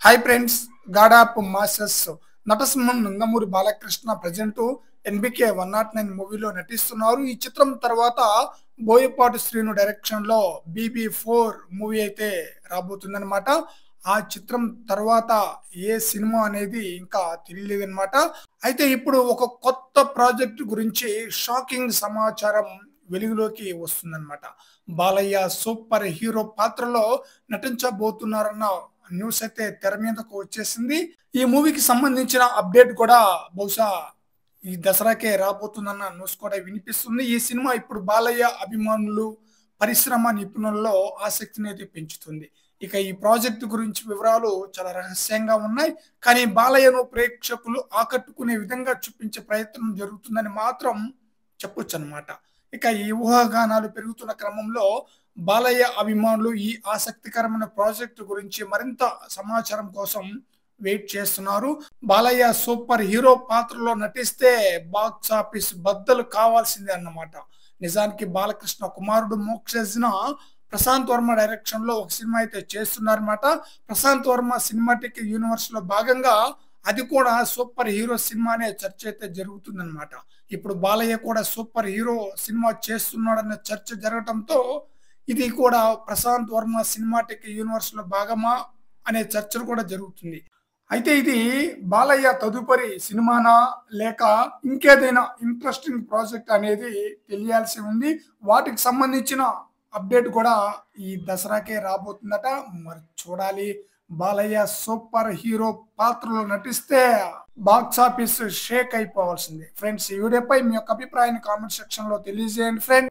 hi friends గాడాప్ masters నటసింహం Nandamuri Balakrishna present NBK one not nine మూవీలో నటిస్తున్నారు ఈ చిత్రం తర్వాత బోయపాటి శ్రీను డైరెక్షన్ లో బీబీ ఫోర్ మూవీ అయితే రాబోతుందన్నమాట ఆ చిత్రం తర్వాత ఏ సినిమా అనేది ఇంకా తెలియలేదన్నమాట అయితే ఇప్పుడు ఒక కొత్త ప్రాజెక్ట్ గురించి షాకింగ్ సమాచారం వెలుగులోకి వస్తుందన్నమాట బాలయ్య సూపర్ హీరో పాత్రలో నటించబోతున్నారన్న న్యూస్ అయితే తెర మీదకు వచ్చేసింది ఈ మూవీకి సంబంధించిన అప్డేట్ కూడా బహుశా ఈ దసరాకే రాబోతుందన్న న్యూస్ కూడా వినిపిస్తుంది ఈ సినిమా ఇప్పుడు బాలయ్య అభిమానులు పరిశ్రమ నిపుణుల్లో ఆసక్తిని అయితే పెంచుతుంది ఇక ఈ ప్రాజెక్ట్ గురించి వివరాలు చాలా రహస్యంగా ఉన్నాయి కానీ బాలయ్యను ప్రేక్షకులు ఆకట్టుకునే విధంగా చూపించే ప్రయత్నం జరుగుతుందని మాత్రం చెప్పొచ్చు అనమాట ఇక ఈ ఊహాగానాలు పెరుగుతున్న క్రమంలో బాలయ్య అభిమానులు ఈ ఆసక్తికరమైన ప్రాజెక్టు గురించి మరింత సమాచారం కోసం వెయిట్ చేస్తున్నారు బాలయ్య సూపర్ హీరో పాత్రలో నటిస్తే బాక్స్ ఆఫీస్ బద్దలు కావాల్సిందే అన్నమాట నిజానికి బాలకృష్ణ కుమారుడు మోక్షజ్న ప్రశాంత్ వర్మ డైరెక్షన్ లో ఒక సినిమా అయితే చేస్తున్నారన్నమాట ప్రశాంత్ వర్మ సినిమాటిక్ యూనివర్స్ లో భాగంగా అది కూడా సూపర్ హీరో సినిమా అనే చర్చ అయితే జరుగుతుందన్నమాట ఇప్పుడు బాలయ్య కూడా సూపర్ హీరో సినిమా చేస్తున్నాడన్న చర్చ జరగటంతో ఇది కూడా ప్రశాంత్ వర్మ సినిమాటిక్ యూనివర్స్ లో భాగమా అనే చర్చలు కూడా జరుగుతుంది అయితే ఇది బాలయ్య తదుపరి సినిమానా లేక ఇంకేదైనా ఇంట్రెస్టింగ్ ప్రాజెక్ట్ అనేది తెలియాల్సి ఉంది వాటికి సంబంధించిన అప్డేట్ కూడా ఈ దసరాకే రాబోతుందట మరి చూడాలి బాలయ్య సూపర్ హీరో పాత్రలో నటిస్తే బాక్స్ ఆఫీస్ షేక్ అయిపోవాల్సింది ఫ్రెండ్స్ ఈ వీడియోపై మీ యొక్క అభిప్రాయాన్ని కామెంట్ సెక్షన్ లో తెలియజేయండి ఫ్రెండ్స్